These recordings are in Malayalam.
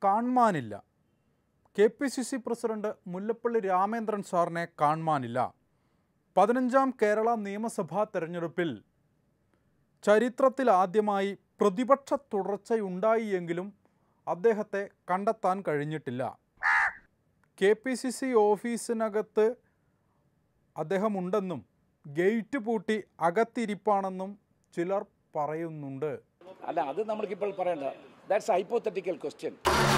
കാണുവാനില്ല K P C C president Mullappally Ramachandran സാറിനെ കാണുവാനില്ല പതിനഞ്ചാം കേരള നിയമസഭാ തെരഞ്ഞെടുപ്പിൽ ചരിത്രത്തിൽ ആദ്യമായി പ്രതിപക്ഷ തുടർച്ചയുണ്ടായി എങ്കിലും അദ്ദേഹത്തെ കണ്ടെത്താൻ കഴിഞ്ഞിട്ടില്ല കെ പി സി സി ഓഫീസിനകത്ത് അദ്ദേഹമുണ്ടെന്നും ഗേറ്റ് പൂട്ടി അകത്തിരിപ്പാണെന്നും ചിലർ പറയുന്നുണ്ട് അല്ല അത് നമ്മൾക്കിപ്പോൾ പറയണ്ട ദാറ്റ്സ് ഹൈപ്പോത്തറ്റിക്കൽ ക്വസ്റ്റ്യൻ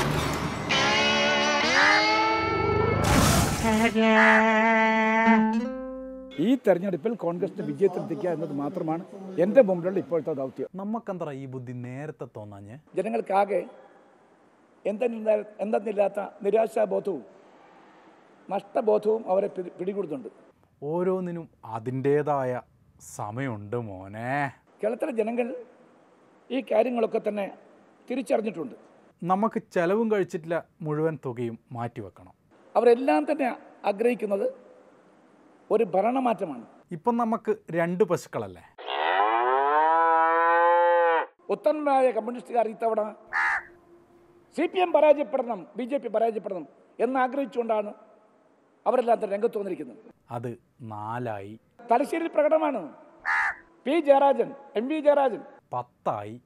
ഈ തെരഞ്ഞെടുപ്പിൽ കോൺഗ്രസിന് വിജയത്തിലെത്തിക്കുക എന്നത് മാത്രമാണ് എൻ്റെ മുമ്പിലുള്ള ഇപ്പോഴത്തെ ദൗത്യം നമുക്കെന്താ ഈ ബുദ്ധി നേരത്തെ തോന്നാഞ്ഞ് ജനങ്ങൾക്കാകെ എന്തെന്നില്ല എന്തെന്നില്ലാത്ത നിരാശാബോധവും നഷ്ടബോധവും അവരെ പിടി- പിടികൂടുന്നുണ്ട് ഓരോന്നിനും അതിൻ്റേതായ സമയമുണ്ട് മോനെ കേരളത്തിലെ ജനങ്ങൾ ഈ കാര്യങ്ങളൊക്കെ തന്നെ തിരിച്ചറിഞ്ഞിട്ടുണ്ട് നമുക്ക് ചെലവും കഴിച്ചിട്ടില്ല മുഴുവൻ തുകയും മാറ്റിവെക്കണം അവരെല്ലാം തന്നെ ആഗ്രഹിക്കുന്നത് ഒരു ഭരണമാറ്റമാണ് ഇപ്പം നമുക്ക് രണ്ട് പശുക്കളല്ലേ ഉത്തരനായ കമ്മ്യൂണിസ്റ്റുകാർ ഇത്തവണ സി പി എം പരാജയപ്പെടണം ബി ജെ പി പരാജയപ്പെടണം എന്ന് ആഗ്രഹിച്ചുകൊണ്ടാണ് അവരെല്ലാം തന്നെ രംഗത്ത് വന്നിരിക്കുന്നത് അത് നാലായി തലശ്ശേരിയിൽ പ്രകടമാണ് P Jayarajan M V Jayarajan പത്തായി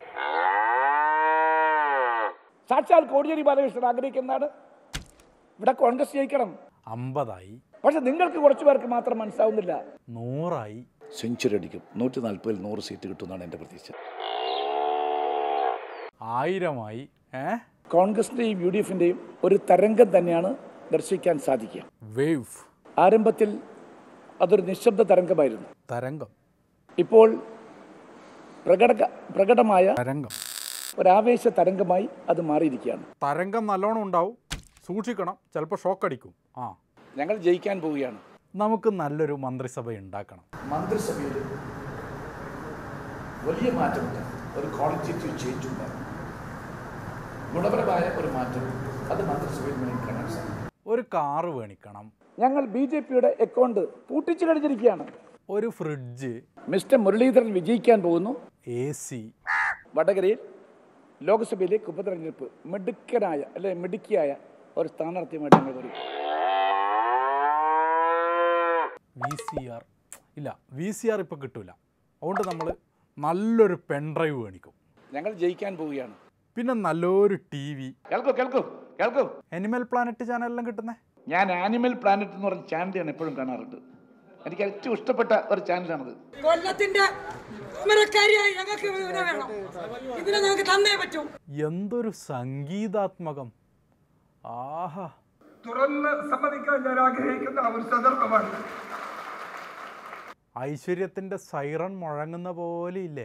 സാക്ഷാൽ കോടിയേരി ബാലകൃഷ്ണൻ ആഗ്രഹിക്കുന്നതാണ് ഇവിടെ കോൺഗ്രസ് ജയിക്കണം അമ്പതായി പക്ഷെ നിങ്ങൾക്ക് കുറച്ചു പേർക്ക് മാത്രം മനസ്സിലാവുന്നില്ല നൂറായി സെഞ്ചുറി അടിക്കും നൂറ്റി നാൽപ്പതിൽ നൂറ് സീറ്റ് കിട്ടുമെന്നാണ് എൻ്റെ പ്രതീക്ഷ ആയിരമായി ഏ കോൺഗ്രസിൻ്റെയും യു ഡി എഫിൻ്റെയും ഒരു തരംഗം തന്നെയാണ് ദർശിക്കാൻ സാധിക്കുക വേവ് ആരംഭത്തിൽ അതൊരു നിശബ്ദ തരംഗമായിരുന്നു തരംഗം ഇപ്പോൾ പ്രകട പ്രകടമായ തരംഗം ഒരാവേശ തരംഗമായി അത് മാറിയിരിക്കുകയാണ് തരംഗം നല്ലോണം ഉണ്ടാവും സൂക്ഷിക്കണം ചിലപ്പോൾ ഷോക്ക് അടിക്കും ആ ഞങ്ങൾ ജയിക്കാൻ പോവുകയാണ് നമുക്ക് നല്ലൊരു മന്ത്രിസഭ ഉണ്ടാക്കണം മന്ത്രിസഭയിൽ വലിയ മാറ്റമുണ്ട് ഒരു ക്വാളിറ്റേറ്റീവ് ചേഞ്ച് ഉണ്ടാകും ഗുണപരമായ ഒരു മാറ്റം അത് മന്ത്രിസഭയിൽ നിങ്ങൾക്ക് കാണാൻ സാധിക്കും ഒരു കാറ് വേണിക്കണം ഞങ്ങൾ ബി ജെ പിയുടെ അക്കൗണ്ട് പൂട്ടിച്ചു കഴിഞ്ഞിരിക്കുകയാണ് ഒരു ഫ്രിഡ്ജ് മിസ്റ്റർ മുരളീധരൻ വിജയിക്കാൻ പോകുന്നു എ സി വടകരയിൽ ലോക്സഭയിലേക്ക് ഉപതെരഞ്ഞെടുപ്പ് മിടുക്കനായ അല്ലെ മിടുക്കിയായ ഒരു സ്ഥാനാർത്ഥിയുമായിട്ട് ഞങ്ങൾ വരും വി സി ആർ ഇല്ല വി സി ആർ ഇപ്പോൾ കിട്ടൂല അതുകൊണ്ട് നമ്മൾ നല്ലൊരു പെൻഡ്രൈവ് മേടിക്കും ഞങ്ങൾ ജയിക്കാൻ പോവുകയാണ് പിന്നെ നല്ലൊരു ടി വി കേൾക്കൂ കേൾക്കൂ കേൾക്കൂ അനിമൽ പ്ലാനറ്റ് ചാനലെല്ലാം കിട്ടുന്നേ ഞാൻ ആനിമൽ പ്ലാനറ്റ് എന്ന് പറഞ്ഞ ചാനലാണ് എപ്പോഴും കാണാറുണ്ട് എനിക്ക് ഏറ്റവും ഇഷ്ടപ്പെട്ട ഒരു ചാനലാണത് കൊല്ലത്തിന്റെ സമരക്കാരിയായി ഞങ്ങൾക്ക് ഇതിനെ വേണം ഇതിനെ ഞങ്ങൾക്ക് തന്നേ പറ്റൂ എന്തൊരു സംഗീതാത്മകം ആഹാ തുറന്ന് സമ്മതിക്കാൻ ഞാൻ ആഗ്രഹിക്കുന്ന ഒരു സന്ദർഭമാണ് ഐശ്വര്യത്തിൻ്റെ സൈറൺ മുഴങ്ങുന്ന പോലെ ഇല്ലേ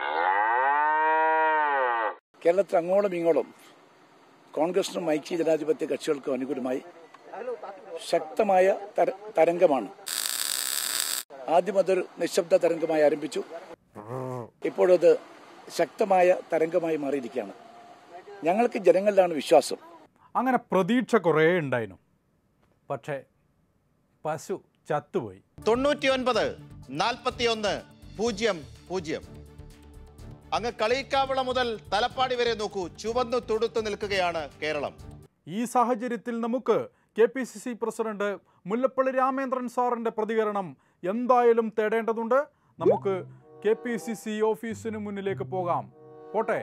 കേരളത്തിൽ അങ്ങോളം ഇങ്ങോളം കോൺഗ്രസിനും ഐക്യ ജനാധിപത്യ കക്ഷികൾക്കും അനുകൂലമായി ശക്തമായ തര- തരംഗമാണ് ആദ്യം അതൊരു നിശബ്ദ തരംഗമായി ആരംഭിച്ചു ഇപ്പോഴത് ശക്തമായ തരംഗമായി മാറിയിരിക്കുകയാണ് ഞങ്ങൾക്ക് ജനങ്ങളിലാണ് വിശ്വാസം അങ്ങനെ പ്രതീക്ഷ കുറേ ഉണ്ടായിരുന്നു പക്ഷേ പശു ചത്തുപോയി തൊണ്ണൂറ്റിയൊൻപത് നാൽപ്പത്തിയൊന്ന് പൂജ്യം പൂജ്യം അങ്ങ് കളിക്കാവിള മുതൽ തലപ്പാടി വരെ നോക്കൂ ചുവന്നു തുടുത്തു നിൽക്കുകയാണ് കേരളം ഈ സാഹചര്യത്തിൽ നമുക്ക് K P C C president Mullappally Ramendran സാറിൻ്റെ പ്രതികരണം എന്തായാലും തേടേണ്ടതുണ്ട് നമുക്ക് കെ പി സി സി ഓഫീസിന് മുന്നിലേക്ക് പോകാം പോട്ടെ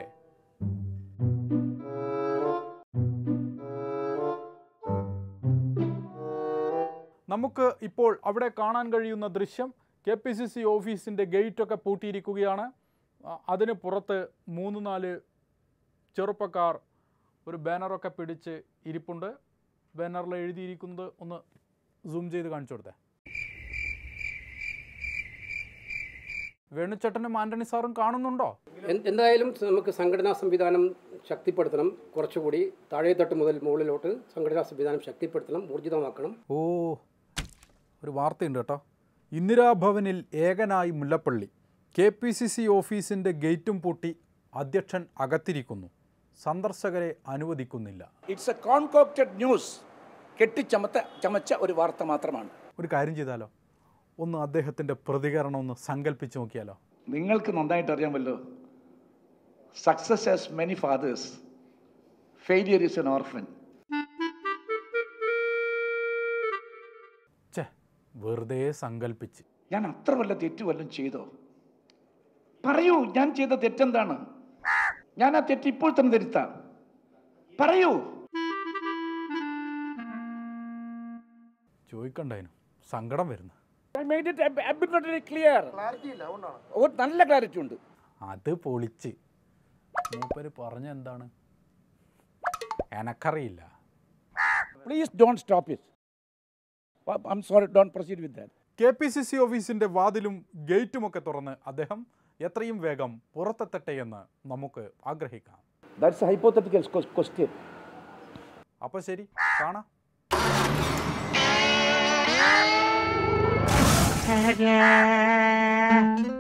നമുക്ക് ഇപ്പോൾ അവിടെ കാണാൻ കഴിയുന്ന ദൃശ്യം കെ പി സി സി ഓഫീസിൻ്റെ ഗേറ്റൊക്കെ പൂട്ടിയിരിക്കുകയാണ് അ- അതിന് പുറത്ത് മൂന്ന് നാല് ചെറുപ്പക്കാർ ഒരു ബാനറൊക്കെ പിടിച്ച് ഇരിപ്പുണ്ട് ബാനറിൽ എഴുതിയിരിക്കുന്നത് ഒന്ന് സൂം ചെയ്ത് കാണിച്ചു കൊടുത്തേ വേണുചേട്ടനും ആന്റണി സാറും കാണുന്നുണ്ടോ എന്ത് എന്തായാലും നമുക്ക് സംഘടനാ സംവിധാനം ശക്തിപ്പെടുത്തണം കുറച്ചുകൂടി താഴെത്തട്ട് മുതൽ മുകളിലോട്ട് സംഘടനാ സംവിധാനം ശക്തിപ്പെടുത്തണം ഊർജിതമാക്കണം ഓ ഒരു വാർത്തയുണ്ട് കേട്ടോ ഇന്ദിരാഭവനിൽ ഏകനായി Mullappally K P C C ഓഫീസിൻ്റെ ഗേറ്റും പൂട്ടി അധ്യക്ഷൻ അകത്തിരിക്കുന്നു സന്ദർശകരെ അനുവദിക്കുന്നില്ല ഇറ്റ്സ് എ കോൺകോപ്റ്റഡ് ന്യൂസ് കെട്ടിച്ചമത്ത ചമച്ച ഒരു വാർത്ത മാത്രമാണ് ഒരു കാര്യം ചെയ്താലോ ഒന്ന് അദ്ദേഹത്തിൻ്റെ പ്രതികരണം ഒന്ന് സങ്കല്പിച്ച് നോക്കിയാലോ നിങ്ങൾക്ക് നന്നായിട്ട് അറിയാമല്ലോ success has many fathers failure is an orphan. ഛേ വെറുതെ സങ്കല്പിച്ച് ഞാൻ അത്ര വല്ല തെറ്റ് വല്ലതും ചെയ്തോ പറയൂ ഞാൻ ചെയ്ത തെറ്റെന്താണ് ഞാൻ ആ തെറ്റ് ഇപ്പോൾ തന്നെ തിരുത്താം പറയൂ ചോദിക്കണ്ടായിരുന്നു സങ്കടം വരുന്നു I made it ab- abundantly clear. ഒരു നല്ല ക്ലാരിറ്റി ഉണ്ട് അത് പൊളിച്ച് മൂപ്പര് പറഞ്ഞ എന്താണ് എനക്കറിയില്ല please don't stop it I'm sorry don't proceed with that K P C C ഓഫീസിൻ്റെ വാതിലും ഗേറ്റുമൊക്കെ തുറന്ന് അദ്ദേഹം എത്രയും വേഗം പുറത്തെത്തട്ടെ എന്ന് നമുക്ക് ആഗ്രഹിക്കാം ദാറ്റ്സ് ഹൈപ്പോത്തറ്റിക്കൽ ക്വസ്റ്റ്യൻ അപ്പോൾ ശരി കാണാം Yeah.